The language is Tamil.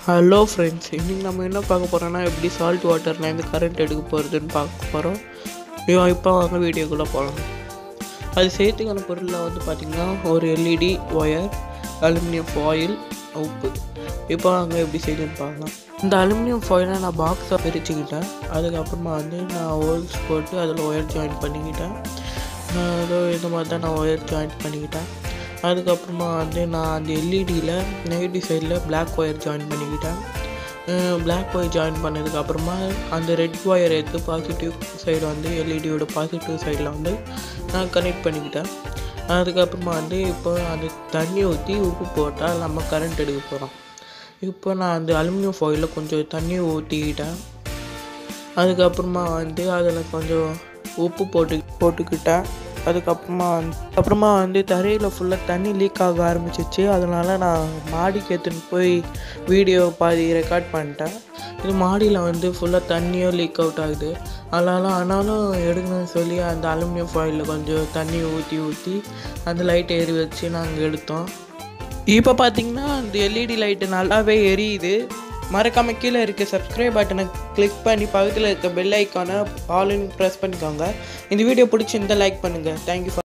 ஹலோ ஃப்ரெண்ட்ஸ் இன்றைக்கி நம்ம என்ன பார்க்க போகிறோன்னா எப்படி சால்ட் வாட்டர்லேருந்து கரண்ட் எடுக்க போகிறதுன்னு பார்க்க போகிறோம் இப்போ வாங்க வீடியோக்குள்ளே போகலாம் அது செய்யறதுக்கான பொருளில் வந்து பார்த்திங்கன்னா ஒரு எல்இடி ஒயர் அலுமினியம் ஃபாயில் உப்பு இப்போ வாங்க எப்படி செய்யுதுன்னு பார்க்கலாம் இந்த அலுமினியம் ஃபாயிலை நான் பாக்ஸை பிரிச்சுக்கிட்டேன் அதுக்கப்புறமா வந்து நான் ஹோல்ஸ் போட்டு அதில் ஒயர் ஜாயின் பண்ணிக்கிட்டேன் நான் ஏதோ இந்த மாதிரி தான் நான் ஒயர் ஜாயின் பண்ணிக்கிட்டேன் அதுக்கப்புறமா வந்து நான் அந்த எல்இடியில் நெகட்டிவ் சைடில் பிளாக் ஒயர் ஜாயின் பண்ணிக்கிட்டேன் பிளாக் ஒயர் ஜாயின் பண்ணதுக்கப்புறமா அந்த ரெட் ஒயர் எடுத்து பாசிட்டிவ் சைடு வந்து எல்இடியோட பாசிட்டிவ் சைடில் வந்து நான் கனெக்ட் பண்ணிக்கிட்டேன் அதுக்கப்புறமா வந்து இப்போ அந்த தண்ணி ஊற்றி உப்பு போட்டால் நம்ம கரண்ட் எடுக்க போகிறோம் இப்போ நான் அந்த அலுமினியம் ஃபாயிலில் கொஞ்சம் தண்ணி ஊற்றிக்கிட்டேன் அதுக்கப்புறமா வந்து அதில் கொஞ்சம் உப்பு போட்டு போட்டுக்கிட்டேன் அதுக்கப்புறமா வந்து அப்புறமா வந்து தரையில் ஃபுல்லாக தண்ணி லீக் ஆக ஆரம்பிச்சிச்சு அதனால் நான் மாடிக்கு எடுத்துன்னு போய் வீடியோ பாதி ரெக்கார்ட் பண்ணிட்டேன் இது மாடியில் வந்து ஃபுல்லாக தண்ணியும் லீக் அவுட் ஆகுது அதனால் ஆனாலும் எடுக்கணும்னு சொல்லி அந்த அலுமினியம் ஃபாயிலில் கொஞ்சம் தண்ணி ஊற்றி ஊற்றி அந்த லைட் ஏறி வச்சு நாங்கள் எடுத்தோம் இப்போ பார்த்தீங்கன்னா அந்த எல்இடி லைட்டு நல்லாவே எரியுது மறக்காம கீழே இருக்க சப்ஸ்கிரைப் பட்டனை கிளிக் பண்ணி பக்கத்தில் இருக்க பெல் ஐக்கானை ஆல்னு ப்ரெஸ் பண்ணிக்கோங்க இந்த வீடியோ பிடிச்சிருந்தா லைக் பண்ணுங்கள் தேங்க்யூ ஃபார்